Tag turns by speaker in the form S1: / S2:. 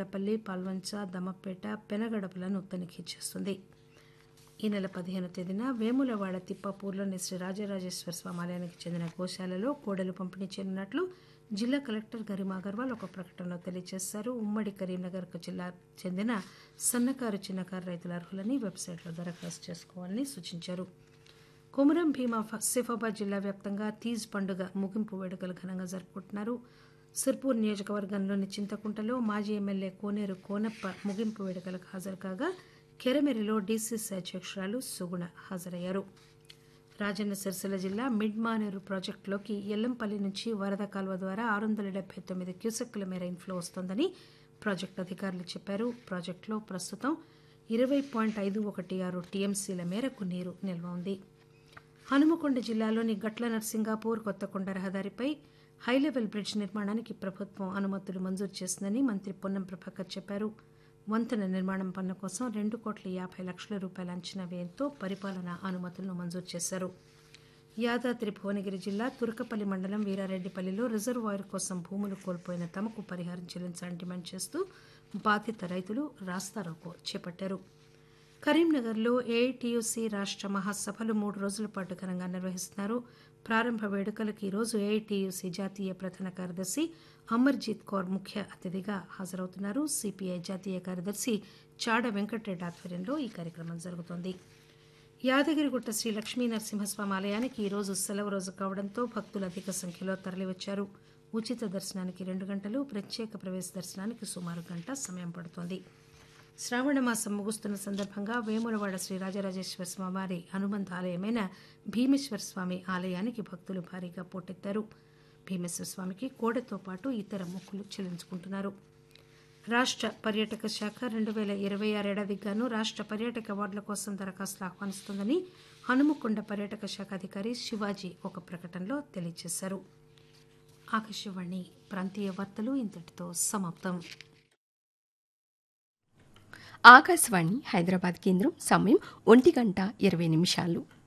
S1: భూపాలపల్లి పాల్వంచ దమ్మపేట పెనగడపలను తనిఖీ చేస్తుంది ఈ నెల పదిహేను తేదీన వేములవాడ తిప్పాపూర్లోని శ్రీ రాజరాజేశ్వర స్వామి ఆలయానికి చెందిన గోశాలలో కోడలు పంపిణీ చేయనున్నట్లు జిల్లా కలెక్టర్ గరిమా అగర్వాల్ ఒక ప్రకటనలో తెలియజేశారు ఉమ్మడి కరీంనగర్కు జిల్లా చెందిన సన్నకారు చిన్నకారు రైతుల అర్హులని వెబ్సైట్లో దరఖాస్తు చేసుకోవాలని సూచించారు కొమురం భీమా సిఫాబాద్ జిల్లా వ్యాప్తంగా తీజ్ పండుగ ముగింపు వేడుకలు ఘనంగా జరుపుకుంటున్నారు సిర్పూర్ నియోజకవర్గంలోని చింతకుంటలో మాజీ ఎమ్మెల్యే కోనేరు కోనప్ప ముగింపు వేడుకలకు హాజరు కాగా కెరమెరిలో డీసీసీ అధ్యక్షురాలు సుగుణ హాజరయ్యారు రాజన్న సిరిసిల్ల జిల్లా మిడ్ మానేరు ప్రాజెక్టులోకి ఎల్లంపల్లి నుంచి వరద కాలువ ద్వారా ఆరు వందల డెబ్బై తొమ్మిది క్యూసెక్కుల మేర ఇన్ఫ్లో వస్తోందని ప్రాజెక్టు అధికారులు చెప్పారు ప్రాజెక్టులో ప్రస్తుతం ఇరవై పాయింట్ ఐదు ఒకటి ఆరు టీఎంసీల మేరకు నీరు నిల్వ ఉంది హనుమకొండ జిల్లాలోని గట్ల నర్సింగాపూర్ కొత్తకొండ రహదారిపై హైలెవెల్ బ్రిడ్జ్ నిర్మాణానికి ప్రభుత్వం అనుమతులు మంజూరు చేసిందని మంత్రి పొన్నం ప్రభాకర్ చెప్పారు వంతెన నిర్మాణం పనుల కోసం రెండు కోట్ల యాభై లక్షల రూపాయల అంచనా వ్యయంతో పరిపాలన అనుమతులను మంజూరు చేశారు యాదాద్రి భువనగిరి జిల్లా తురకపల్లి మండలం వీరారెడ్డిపల్లిలో రిజర్వాయర్ కోసం భూములు కోల్పోయిన తమకు పరిహారం చెల్లించాలని డిమాండ్ చేస్తూ బాధిత రైతులు రాస్తారోకో చేపట్టారు కరీంనగర్లో ఏఐటీయూసీ రాష్ట్ర మహాసభలు మూడు రోజుల పాటు ఘనంగా నిర్వహిస్తున్నారు ప్రారంభ వేడుకలకు ఈరోజు ఏఐటీయూసీ జాతీయ ప్రధాన కార్యదర్శి అమర్జీత్ కౌర్ ముఖ్య అతిథిగా హాజరవుతున్నారు సిపిఐ జాతీయ కార్యదర్శి చాడ వెంకటరెడ్డి ఆధ్వర్యంలో ఈ కార్యక్రమం జరుగుతోంది యాదగిరిగుట్ట శ్రీ లక్ష్మీ నరసింహస్వామి ఆలయానికి ఈరోజు సెలవు రోజు కావడంతో భక్తులు అధిక సంఖ్యలో తరలివచ్చారు ఉచిత దర్శనానికి రెండు గంటలు ప్రత్యేక ప్రవేశ దర్శనానికి సుమారు గంట సమయం పడుతోంది శ్రావణ మాసం ముగుస్తున్న సందర్భంగా వేములవాడ శ్రీ రాజరాజేశ్వర స్వామి వారి అనుబంధ ఆలయమైన భీమేశ్వర స్వామి ఆలయానికి భక్తులు భారీగా పోటెత్తారు భీమేశ్వర స్వామికి కోడెతో పాటు ఇతర మొక్కులు చెల్లించుకుంటున్నారు రాష్ట్ర పర్యాటక శాఖ రెండు వేల ఇరవై ఆరు ఏడాదికి గాను రాష్ట్ర పర్యాటక అవార్డుల కోసం దరఖాస్తులు ఆహ్వానిస్తోందని హనుమకొండ పర్యాటక శాఖ అధికారి శివాజీ ఒక ప్రకటనలో తెలియజేశారు ఆకాశవాణి ప్రాంతీయ వార్తలు ఇంతటితో సమాప్తం
S2: ఆకాశవాణి హైదరాబాద్ కేంద్రం సమయం ఒంటి గంట ఇరవై నిమిషాలు